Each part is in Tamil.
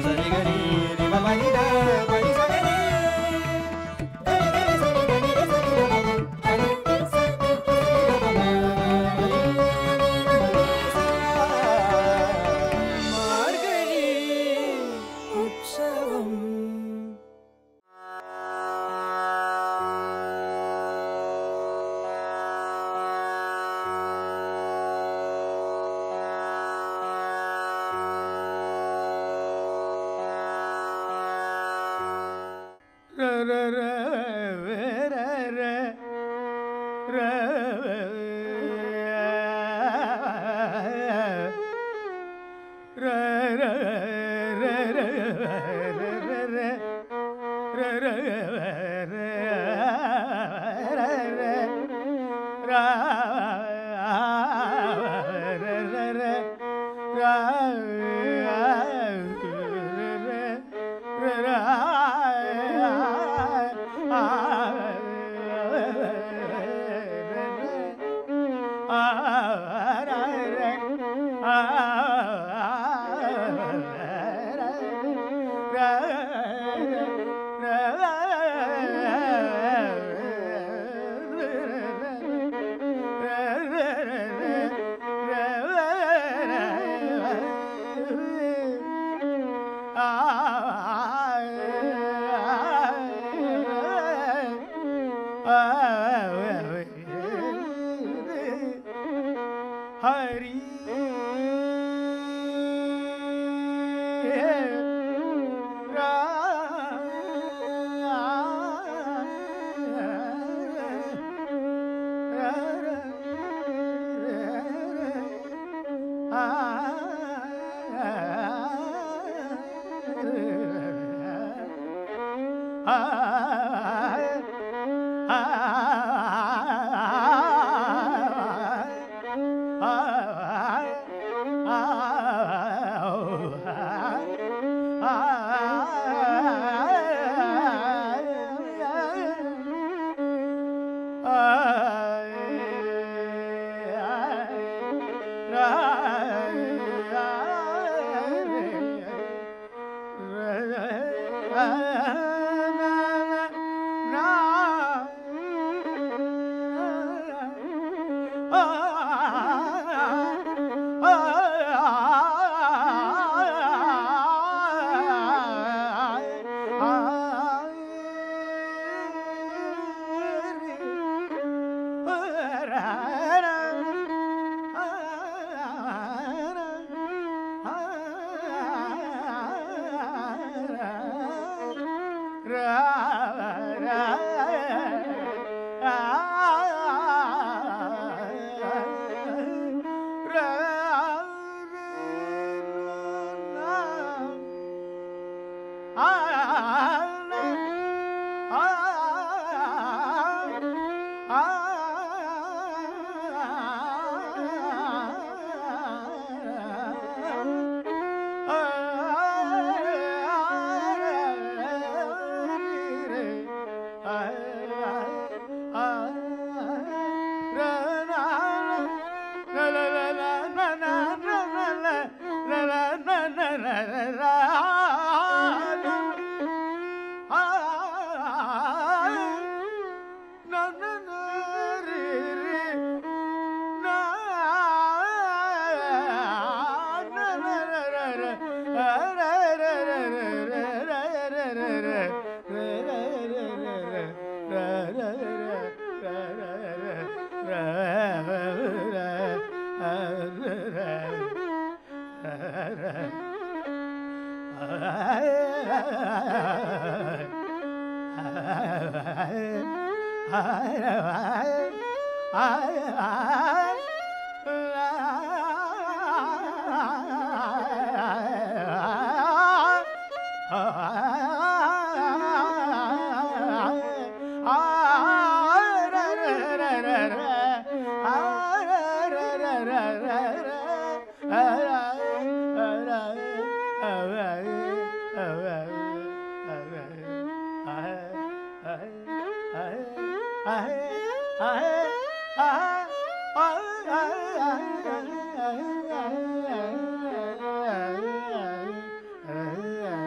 சரி கரி ரிம மனித பனி சகரி கரி கரி சரி கரி ரி சரி கம கரி கரி சரி மார்கழி உற்சவம் ஹரி Ah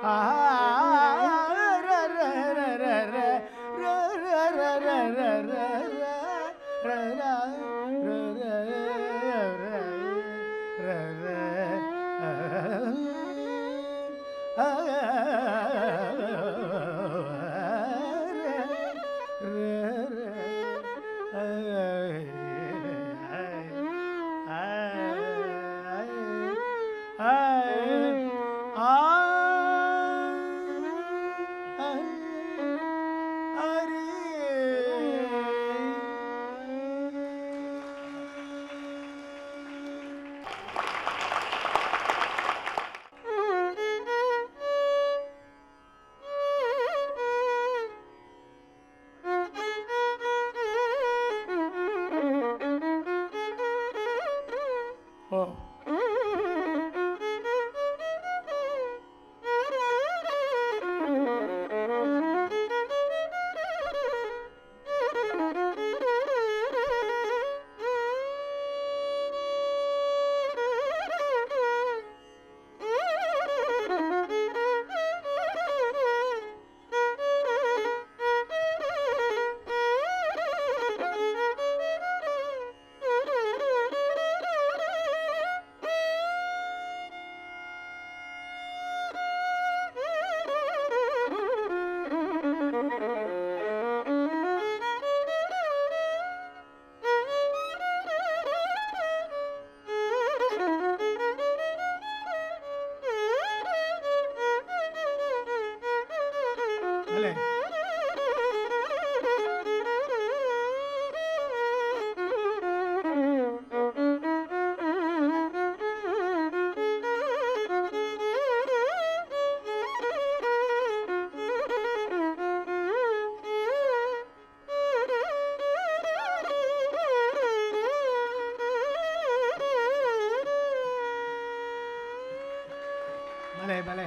ஓ Vale. Vale, vale.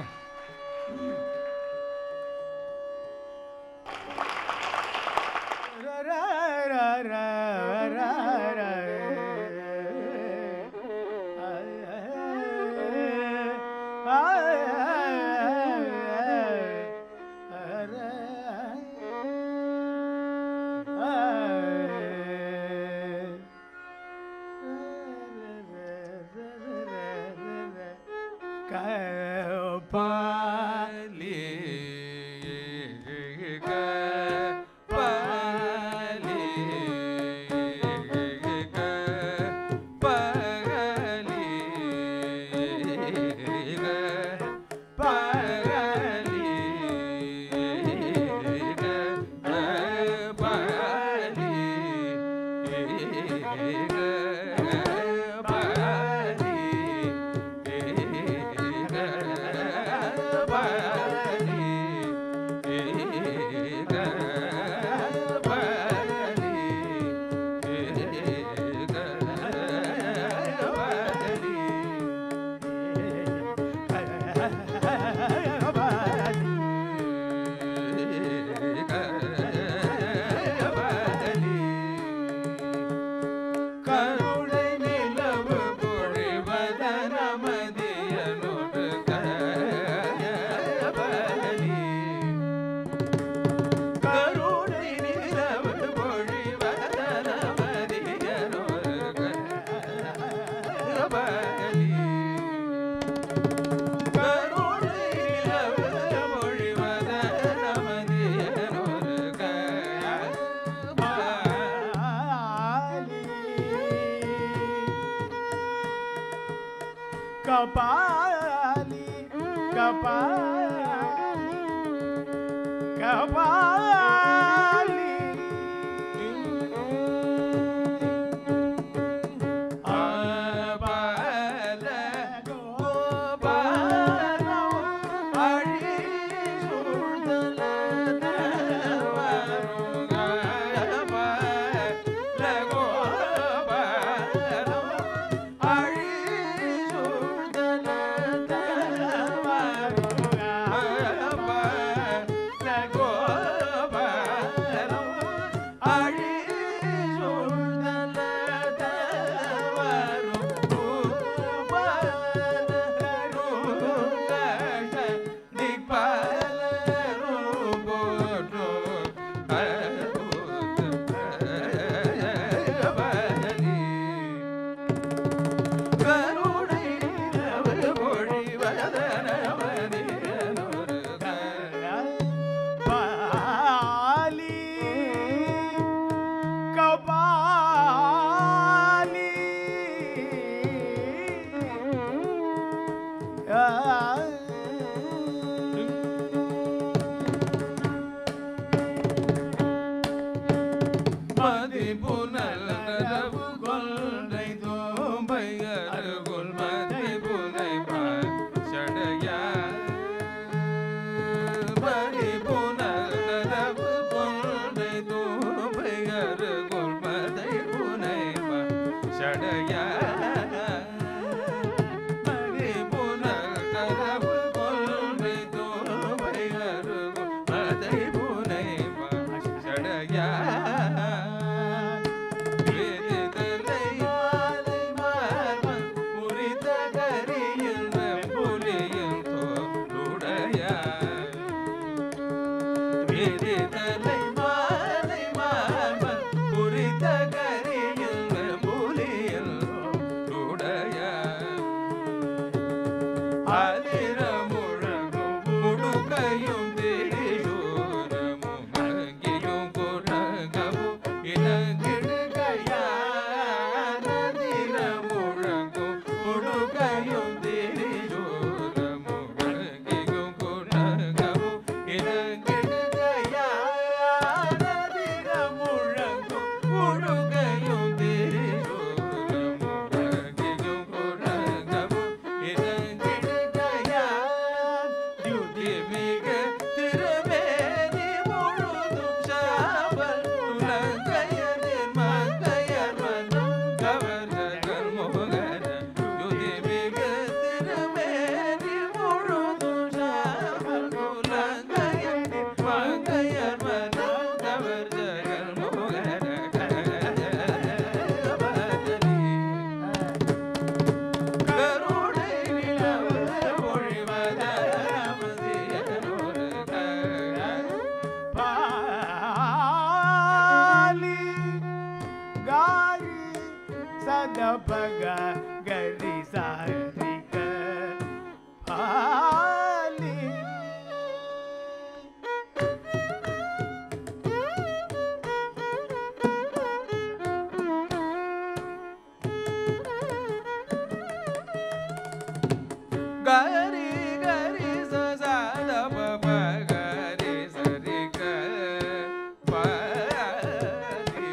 பாலி க பாலி க பகலி க பகலி க பகலி கருணை நிலவு பொழிவதன மதியனொரு கயபலி கருணை நிலவு பொழிவதன மதியனொரு கயபலி கருணை நிலவு பொழிவதன மதியனொரு கயபலி கபாலி கபாலி கபாலி ஆபல கோபாலம் அழி சூழ்தல தேவருங்க ஆபல கோபாலம் அழி சூழ்தல தேவருங்க ஆபல கோபாலம் புனல் நரவு கொன்றை தோம்பை அருகுல் மதை புனை சடையா பரி புனல் நரவு கொன்றை தோம்பை அருகுல் மதை புனை சடையா பரி புனல் நரவு கொன்றை தோம்பை அருகுல் மதை புனை சடையா வேதிதலை மாலை மார்பன் உரித்த கரியில் புலியின் தோளுடையாய். வேதிதலை மாலை மார்பன் உரித்த கரியில் புலியின் தோளுடையாய். அதிர முழங்கும் முடுக்கையும் திரிசூரமும் அங்கியும் குரங்கவும் இனங்கிடுகையானதிர முழங்கும் முடுக்கையும் திரிசூரமும் அங்கியும் குரங்கவும் இனங்கிடுகையானதிர முழங்கும் முடுக்கையும் திரிசூரமும் அங்கியும் குரங்கவும் இனங்கிடுகையான் தியுதிமிக திருமேனி முழுதும் சாம்பல் துலங்கையனின் மங்கையர் மனம் கவர்ந்தகர் மோகன தியுதிமிக திருமேனி முழுதும் சாம்பல் துலங்கையனின் மங்கையர் மனம் கவர்ந்தகர் மோகன கவர்ந்தனி கருணை நிலவு பொழிவதமதியனொரு பாலி காரி சதபக கரி சாரிக பாலி கரி கரி சத பப கரி சரி க பரி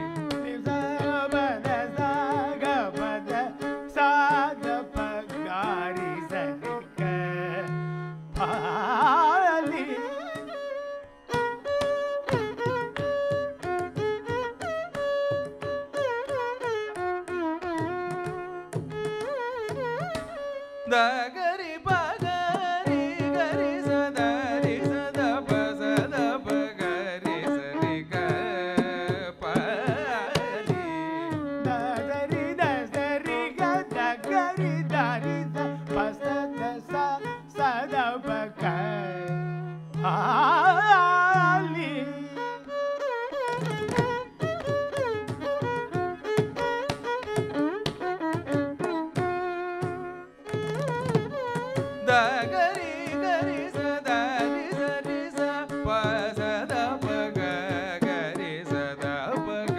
சபத சகபத சாதப காரி சரிக பாலி தகரி பகரி கரி சதரி சத பசத பகரி சரி க பரி தரி தரி கத கரி தரி த பசத ச சதபக பாலி தகரி கரி சதரி சரி ச பசத பக கரி சத பக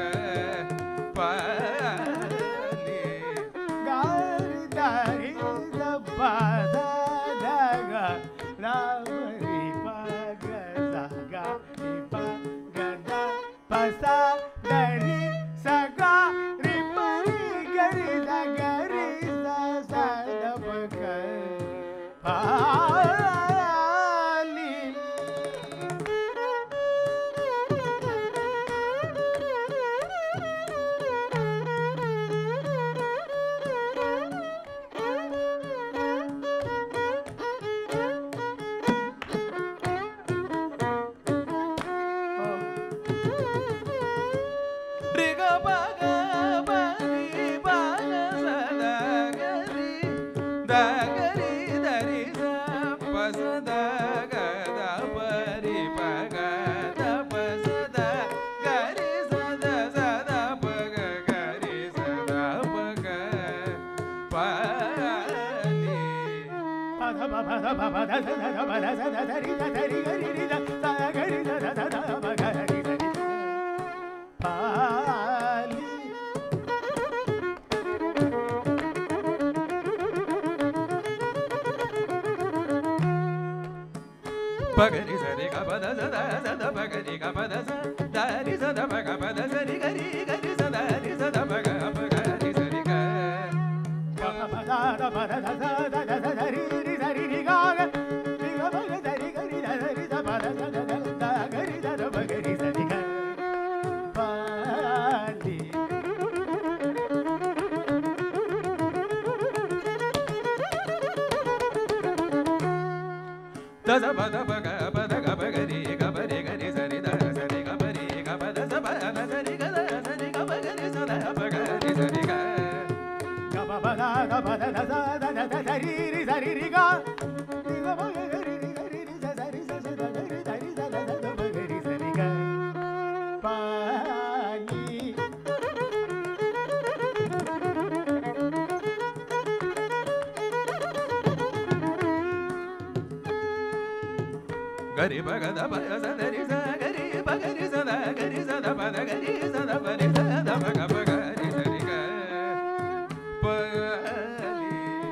பரி Gari dari da pa da da ga ra ri pa ga sa ga ri pa ga da pa sa da ri sa ga ri pa ri ga ri da ga ri sa sa da pa ga pa li ரிக பக பரி பக சத கரி தகரி தரி ச பசத கத பரி பக த பசத கரி சத சத பக கரி சத பக பரி pa da pa da pa pa da da da pa da da da da ri da da ri ga ri ri da da ga ri da da da da pa ga ri da ri pa li பகரி சரி க பத சத சத பகரி க பத ச தரி சத பக பத சரி கரி க దస పద పగ పద గ పగరి గ పరి గరి సరి ద సరి గ పరి గ పద స ప ద సరి గ ద సరి గ పగరి స ద పగరి సరి గ గరి పగ ద ప స దరి స గరి పగరి స ద గరి స ద పద గరి స ద పరి స ద పగ పగరి సరి గ పలి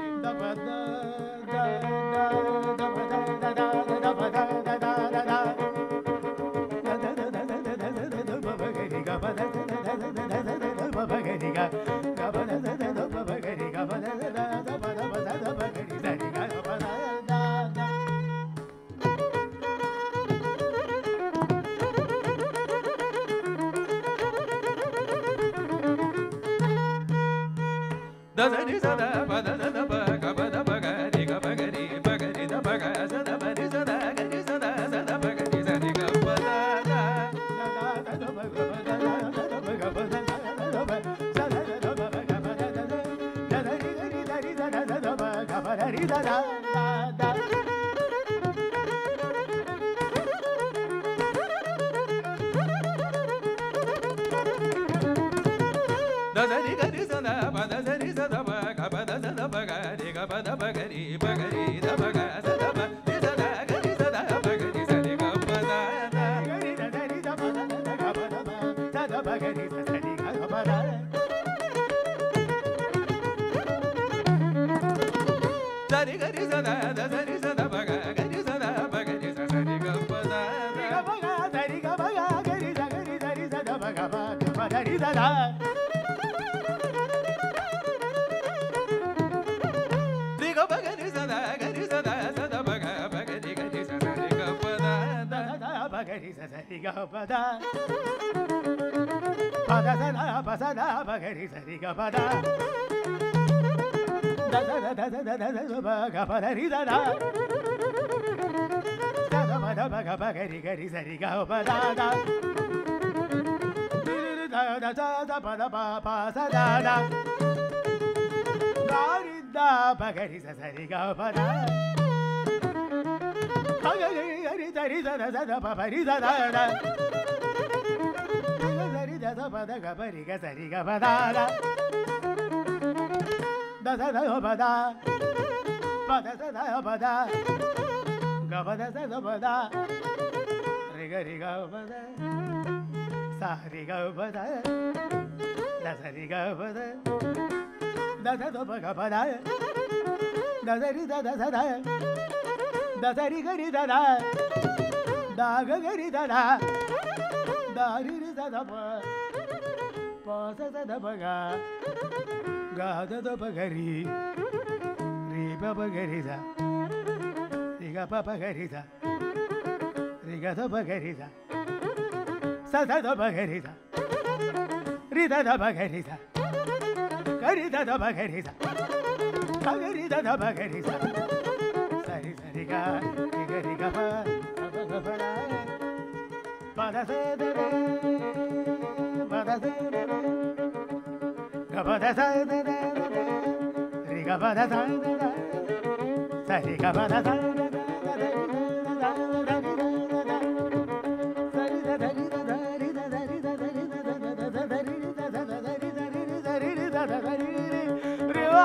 దసరి సద పద సద పగ పద పగరి గ పగరి పగరి ద పగ సద పరి సద గరి సద సద పగరి సరి గ పద ద దసరి గరి సద పద సరి సద పగ పద సద పగరి గ పద పగరి పగరి ద పగ సద పరి సద గరి సద పగరి సరి గ పద ద సరి గరి సద ద సరి సద పగ గరి సద పగరి స సరి గ పద ద ది గ పగరి సద గరి సద సద పగ పగరి గరి స సరి గ పద ద పగరి సరి గ పద పగరి హరి దరి దద దద పరి దద సరి దద పద గ పరి గ సరి గ పద దద దద పద పద దద పద గ పద దద పద రి గ రి గ పద సా రి గ పద ద సరి గ పద దద ద ప గ పద దద రి దద సద దసరి గరి దద దాగ గరి దద దారి రి దద ప పాస దద పగ గాద ద పగరి రి ప పగరి ద రి గ ప పగరి ద రి గ ద పగరి ద స ద ద పగరి ద రి ద ద పగరి ద గరి ద ద పగరి ద పగరి ద ద పగరి ద సరి సరి గ రి గ రి గ ప ప గ ప ర పద స ద ర పద స ద ర గ పద స ద ద ద రి గ పద స ద ద సరి గ పద స ద ద ద రి ద ద ద రి ద ద సరి ద ద రి ద ద రి ద ద రి ద ద రి ద ద ద ద ద రి ద ద ద ద రి ద రి రి ద రి రి ద ద ద రి రి రి వా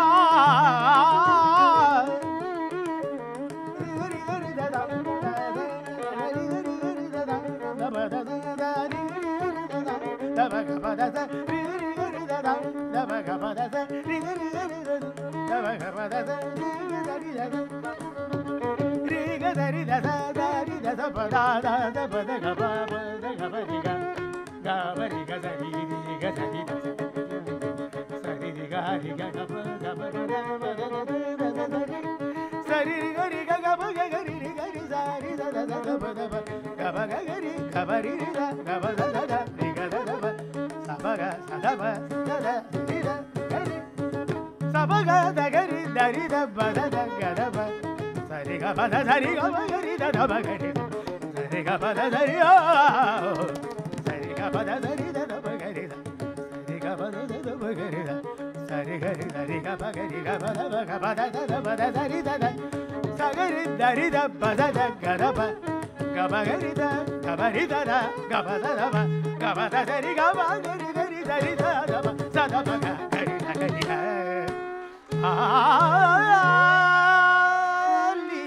సరి గరి గ గ బ గ గరి రి గరి స రి ద ద ద ద బ ద బ గ బ గ గరి గ బ రి రి ద గ బ ద ద ద రి గ ద ద బ స బ గ స ద బ ద ద రి ద గరి స బ గ ద గరి ద రి ద బ ద ద గ ద బ స సరి గ పద సరి గ మగరి ద ద మగరి ద సరి గ పద సరి ఓ సరి గ పద సరి ద ద మగరి ద సరి గ పద ద ద మగరి ద సరి గరి సరి గ మగరి గ పద మగ పద ద ద పద సరి ద ద సగరి దరి ద పద ద గ ద ప గ మగరి ద గ మరి ద ద గ పద ద మ గ పద సరి గ మగరి దరి దరి ద ద మ స ద మ గ గరి ద గరి ద ఆలి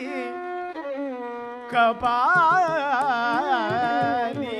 కపాలి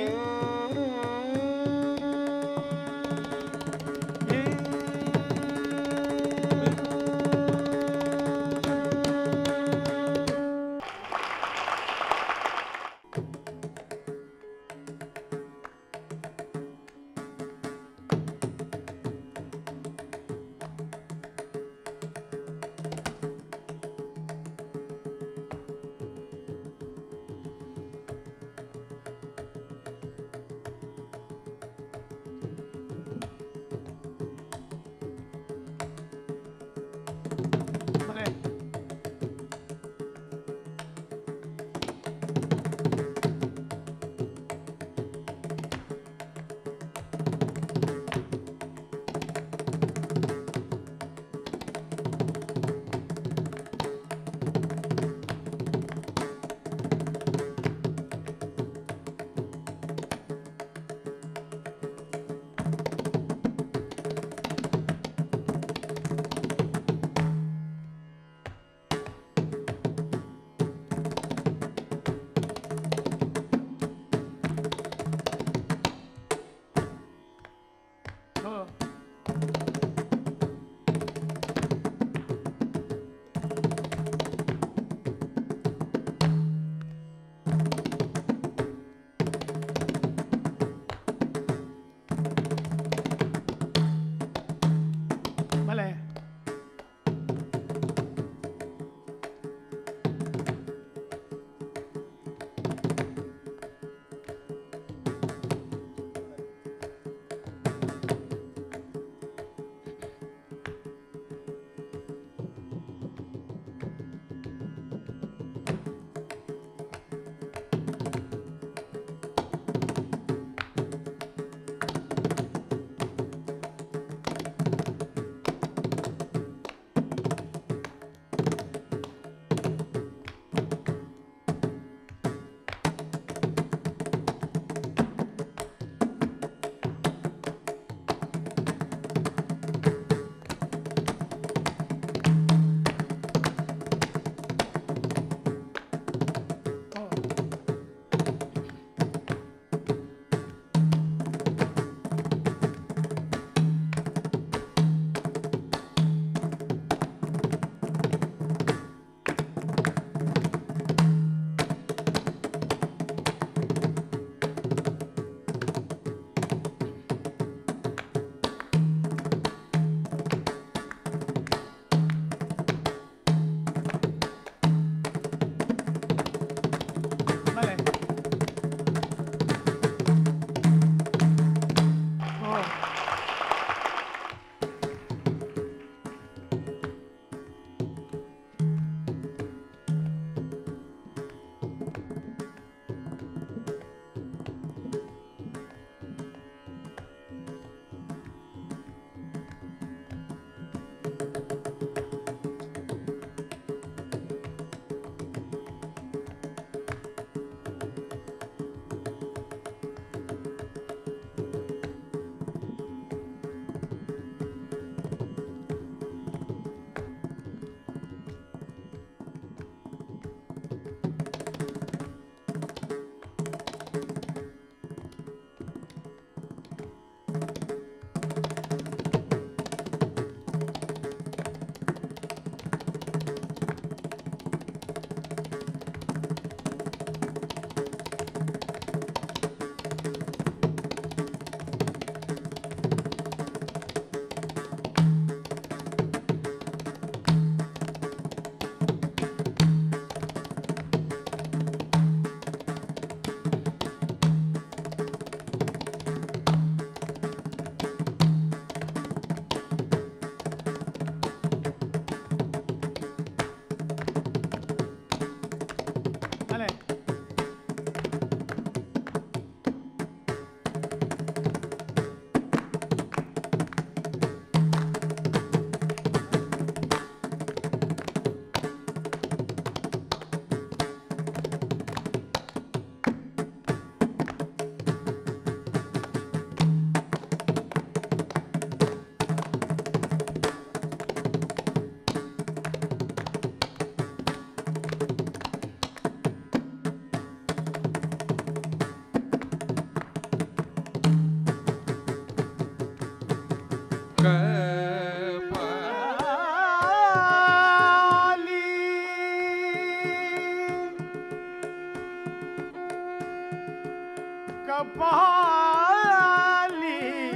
கபாலி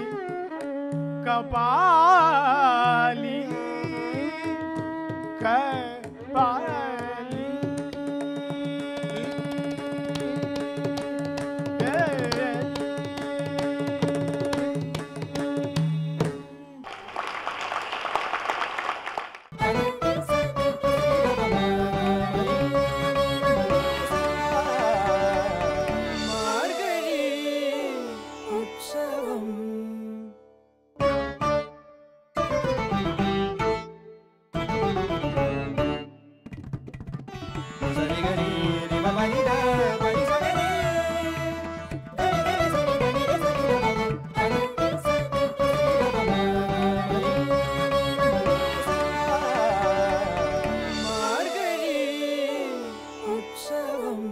கபாலி கபாலி மார்கழி உற்சவம் சரிகரி ரிம மனித பனி சகரி கரி சரி கரி சரி மார்கழி உற்சவம்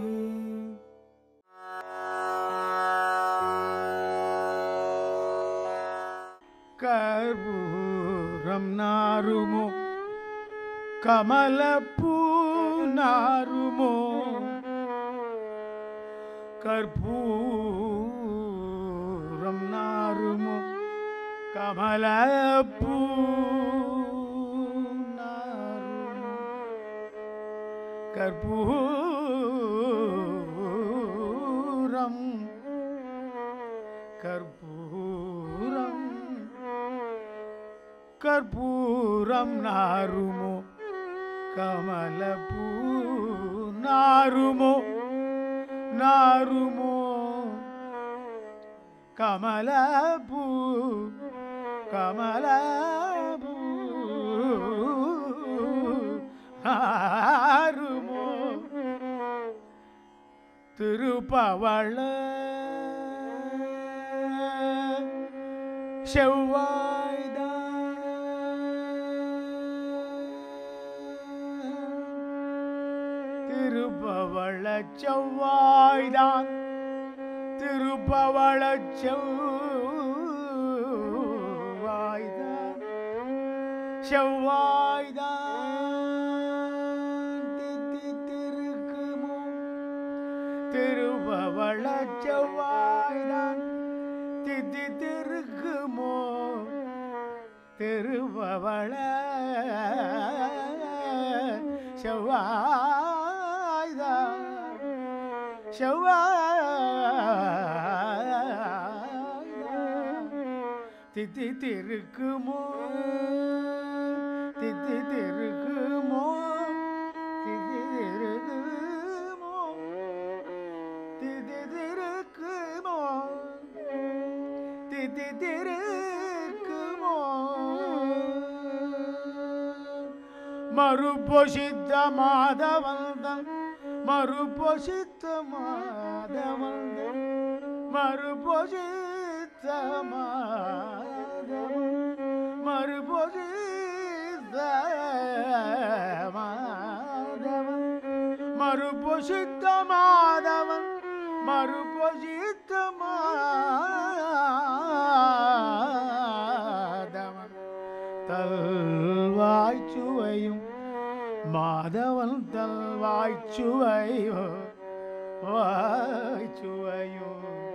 கற்பூரம் நாருமோ கமலப்பூ நாருமோ கற்பூரம் நாருமோ கமலப்பூ நாருமோ கற்பூரம் கற்பூரம் கற்பூரம் நாருமோ கமலப்பூ நாருமோ நாருமோ கமலப்பூ கமலப்பூ நாருமோ திருப்பவள செவ்வாய்தான் திருப்பவள செவ்வாய்தான் திருப்பவள செவ்வாய்தான் செவ்வாய்தான் தித்தி திருக்குமோ திருபவள செவ்வாய்தான் தித்தி திருக்குமோ திருபவள செவ்வாய்தான் செவ்வாய்தான் தித்தி திருக்குமோ தித்தி திருக்குமோ தித்தி திருக்குமோ தித்தி திருக்குமோ தித்தி திருக்குமோ மறுபொசித்த மாதவந்தன் மறுபொசித்த மாதவந்தன் மறுபொசித்த மாதவன் மறுபொசித்த மாதவன் மறுபொசித்த மாதவன் மறுபொசித்த மாதவன் தல்வாய்ச்சுவையும் மாதவன் தல்வாய்ச்சுவையோ வாய்ச்சுவையோ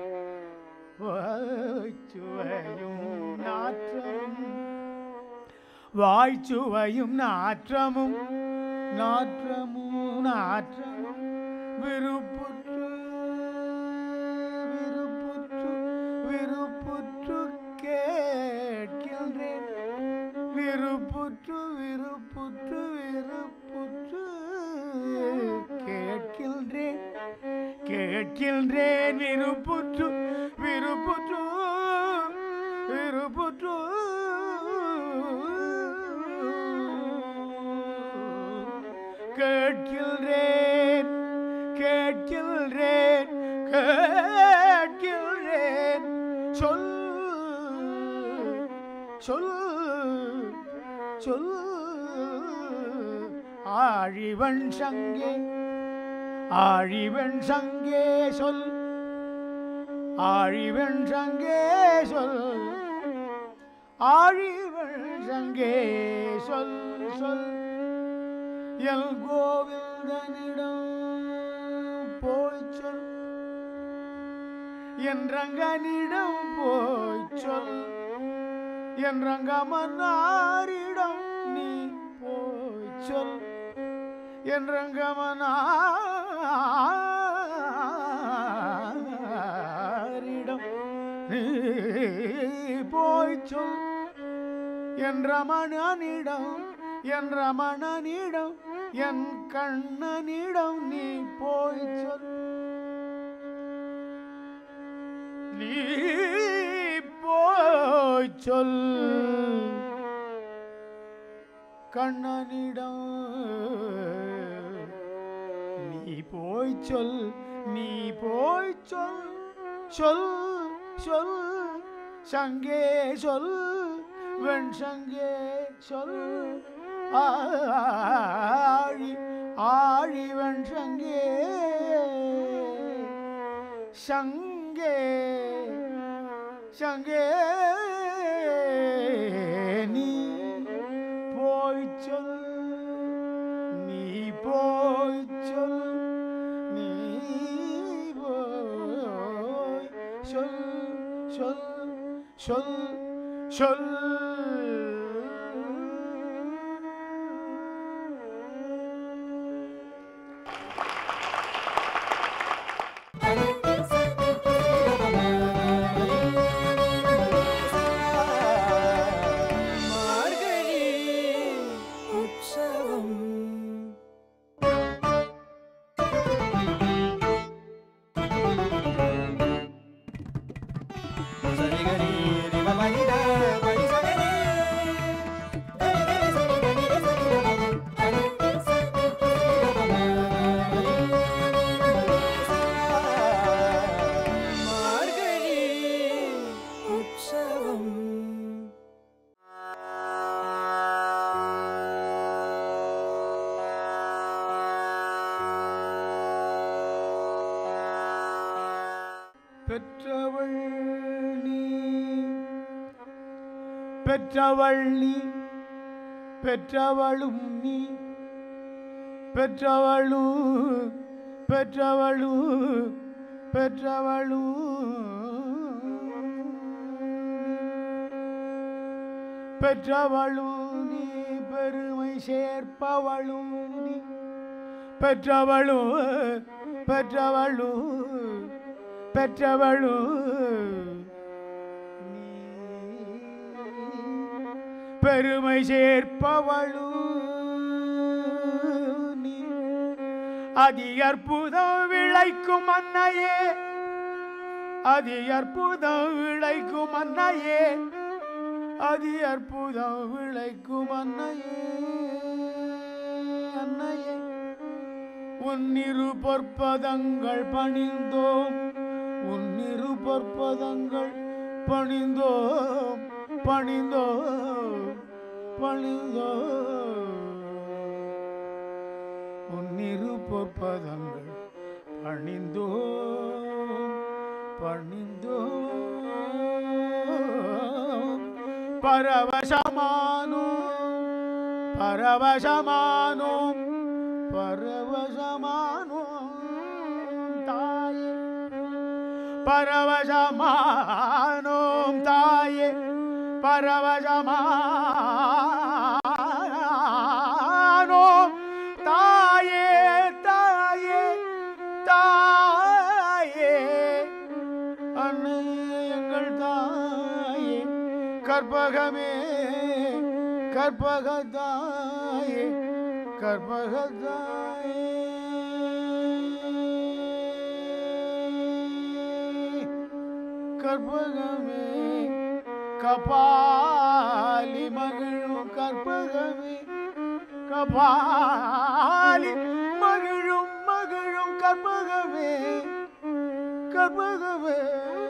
வாய்ச்சுவையும் நாற்றமும் வாய்ச்சுவையும் நாற்றமும் நாற்றமும் நாற்றமும் விருப்புற்று விருப்புற்று விருப்புற்று கேட்கின்றேன் விருப்புற்று விருப்புற்று விருப்புற்று கேட்கின்றேன் கேட்கின்றேன் விருப்புற்று விருப்புற்று விருப்புற்று கேட்கின்றேன் கேட்கின்றேன் கேட்கின்றேன் சொல் சொல் சொல் ஆழிவன் சங்கே ஆழிவன் சங்கே சொல் ஆழிவன் சங்கே சொல் ஆழிவள் சங்கே சொல் சொல் எல் கோவிந்தனிடம் போய் சொல் என் ரங்கனிடம் போய் சொல் என் ரங்கமன்னாரிடம் நீ போய் சொல் என் ரங்கமனாரிடம் நீ போய் சொல் என் ரமணனிடம் என் ரமணனிடம் என் கண்ணனிடம் நீ போய் சொல் நீ போய் சொல் கண்ணனிடம் நீ போய் சொல் நீ போய் சொல் சொல் சொல் சங்கே சொல் வெண் சங்கே சொல் ஆழி ஆழி வெண் சங்கே சங்கே சங்கே நீ போய் சொல் நீ போய் சொல் நீ போய் சொல் சொல் சொல் சொல் மார்கழி உற்சவம் சரிகரி ரிம மனித பனி சகரி கரி சரி கரி சரி மார்கழி உற்சவம் பெற்றவள் நீ பெற்றவள் நீ பெற்றவளும் நீ பெற்றவளும் பெற்றவளும் பெற்றவளும் பெற்றவளும் நீ பெருமை சேர்ப்பவளும் நீ பெற்றவளும் பெற்றவளும் பெற்றவளும் நீ பெருமை சேர்ப்பவளும் நீ அதி அற்புதம் விளைக்கும் அன்னையே அதி அற்புதம் விளைக்கும் அன்னையே அதி அற்புதம் விளைக்கும் அன்னையே அன்னையே உன்னிரு பொற்பதங்கள் பணிந்தோம் உன்னிரு பொற்பதங்கள் பணிந்தோம் பணிந்தோம் பணிந்தோம் உன்னிரு பொற்பதங்கள் பணிந்தோம் பணிந்தோம் பரவசமானோம் பரவசமானோம் பரவசமானோம் தாயே பரவசமானோம் தாயே பரவசமானோம் தாயே தாயே தாயே அன்னையே எங்கள் தாயே கற்பகமே கற்பகத்தாயே கற்பகத்தாயே கற்பகமே கபாலி மகிழும் கற்பகமே கபாலி மகிழும் மகிழும் கற்பகமே கற்பகமே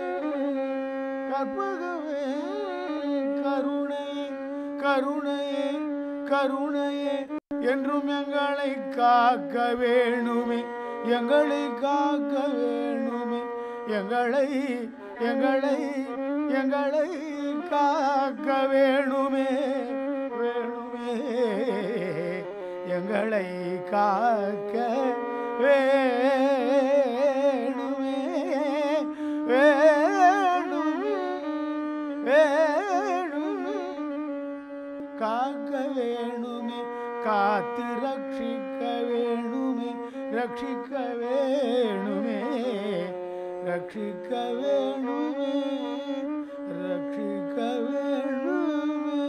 கற்பகமே கருணையே கருணையே கருணையே என்றும் எங்களை காக்க வேணுமே எங்களை காக்க வேணுமே எங்களை எங்களை எங்களை காக்க வேணுமே வேணுமே எங்களை காக்க வேணுமே வேணுமே வேணுமே காக்க வேணுமே காத்து ரட்சிக்க வேணுமே ரட்சிக்க வேணுமே ரட்சிக்க வேணுமே ரட்சிக்க வேணுமே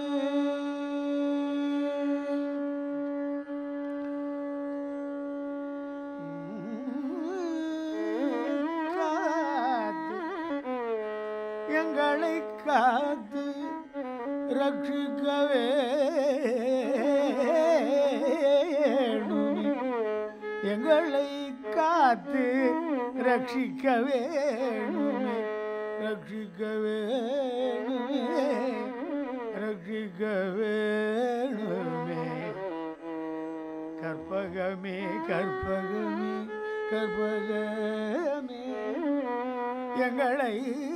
காத்து எங்களை காத்து ரட்சிக்க வேணுமே எங்களை காத்து ரட்சிக்க வேணுமே ரட்சிக்க வேணுமே ரட்சிக்க வேணுமே கற்பகமே கற்பகமே கற்பகமே எங்களை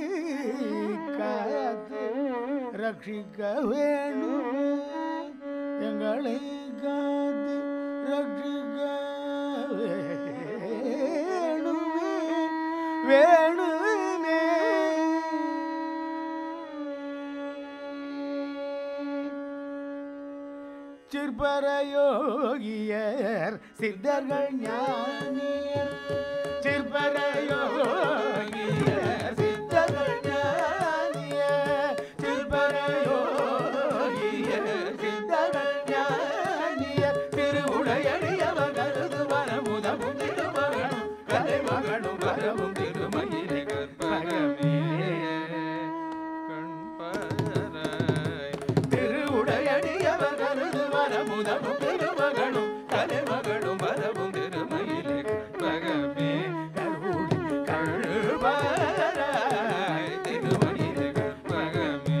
காத்து ரட்சிக்க வேணுமே எங்களை காத்து ரட்சிக்க வேணுமே வேணுமே சிற்பரயோகியர் சித்தர்கள் ஞானியர் சிற்பரயோகியர் சித்தர்கள் ஞானியர் சிற்பரயோகியர் சித்தர்கள் ஞானியர் திருவுடையடியவர் கருது வரமுதமும் திருமகனும் கலைமகனும் வரவும் திருமயிலே கற்பகமே திருவுடையடியவர் கருது வரமுதமும் திருமகனும் கலைமகனும் வரவும் திருமயிலே கற்பகமே கருடி கழுவராய் திருமயிலே கற்பகமே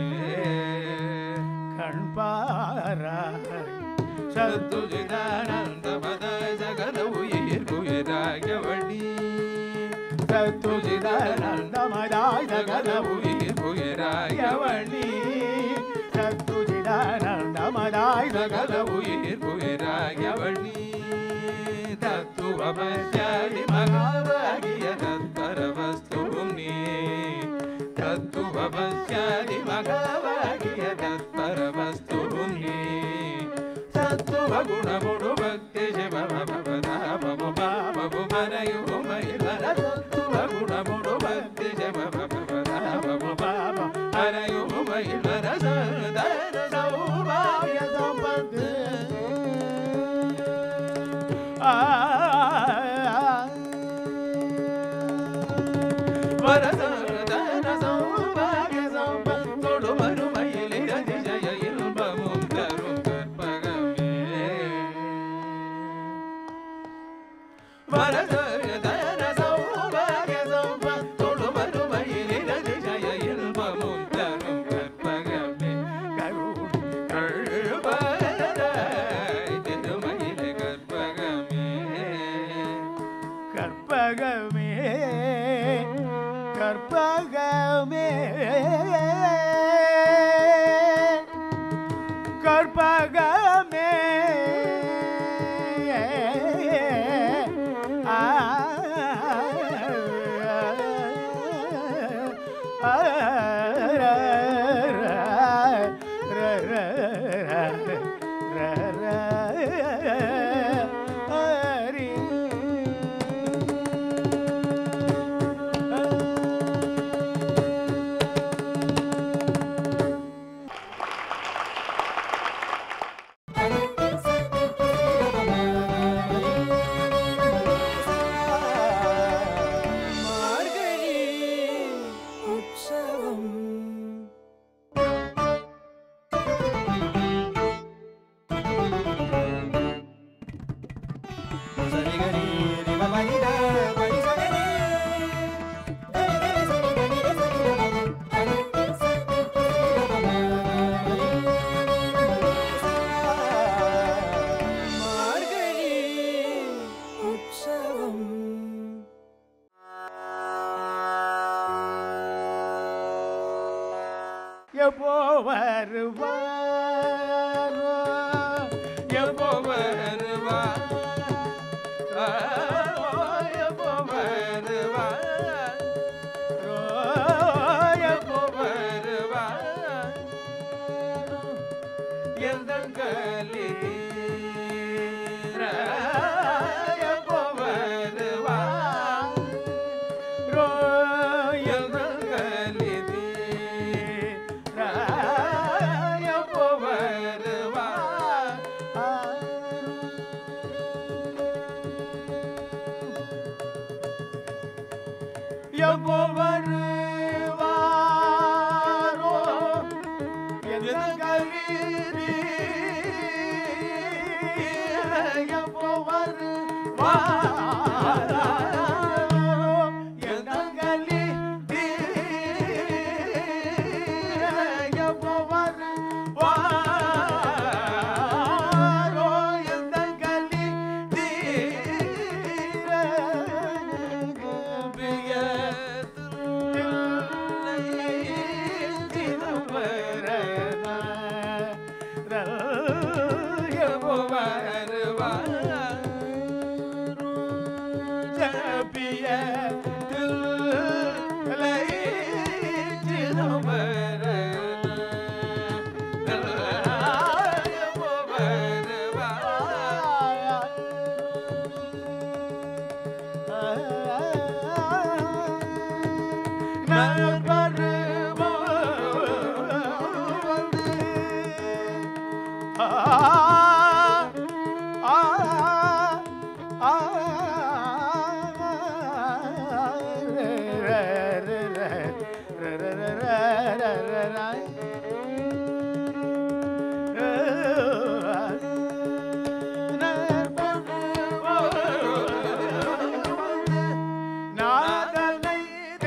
கண்பாராய் சத்துஜிதானந்த பதாய் சகல உயிர் குயிராகவழி சத்துஜிதானந்த மதாய் சகல உயிர் குயிராகவழி சத்துஜிதானந்த மதாய் சகல உயிர் குயிராகவழி தத்துவமத்யாதி மகாபாகிய தத்பர வஸ்துவும் நீ தத்துவமத்யாதி மகாபாகிய தத்பர வஸ்துவும் நீ தத்துவ குணமுடு பக்தி சிவ பவதா பவு பாபு மனயு மயிலர தத்துவ குணமுடு பக்தி சிவ பவதா பவு பாபு மனயு மயிலர சதர சௌபாகிய சம்பத்து வரதன சௌபாகிய சம்பத்தோடு மறுமையில் அதிசய இன்பமும் தரும் கற்பகமே வரதன சௌபாகிய சம்பத்தோடு மறுமையில் அதிசய இன்பமும் தரும் கற்பகமே கருண் கழுவராய் திருமயிலே கற்பகமே கற்பகமே கற்பகமே கற்பகமே ஆ ஹரி எப்போ வருவாரோ எப்போ வருவார் எப்போ வருவார் எப்போ வருவார் எந்தன் கலி எப்போ வருவார் எந்தன் கலி எப்போ வருவார் எப்போ வருவாரோ எந்தன் கலி எப்போ வருவாரோ எந்தன் கலி எப்போ வருவாரோ எந்தன் கலி நாதனை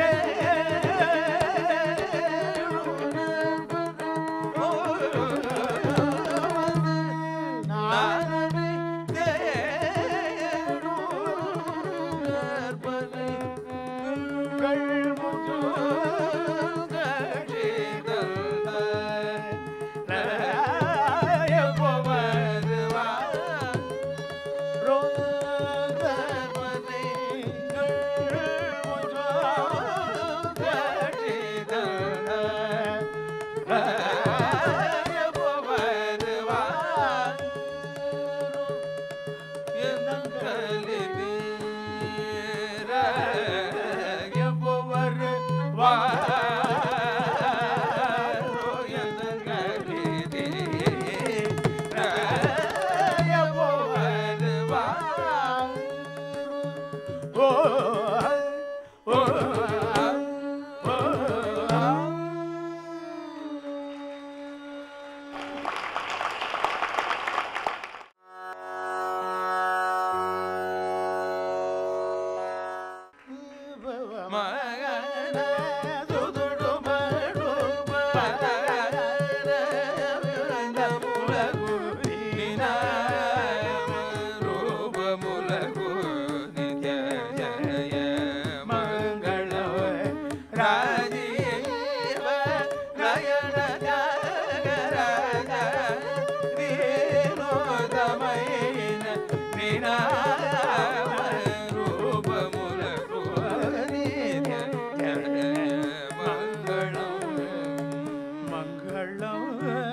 மங்களம்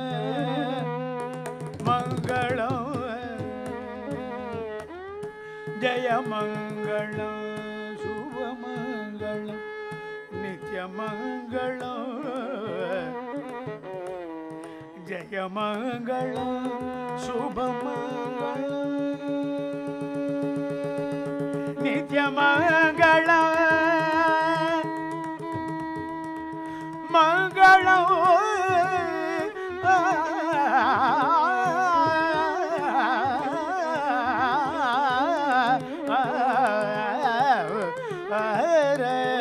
மங்களம் ஜெயமங்களம் சுபமங்களம் நித்யமங்களம் ஜெயமங்களம் சுபமங்களம் நித்யமங்களம் மங்களம் ரே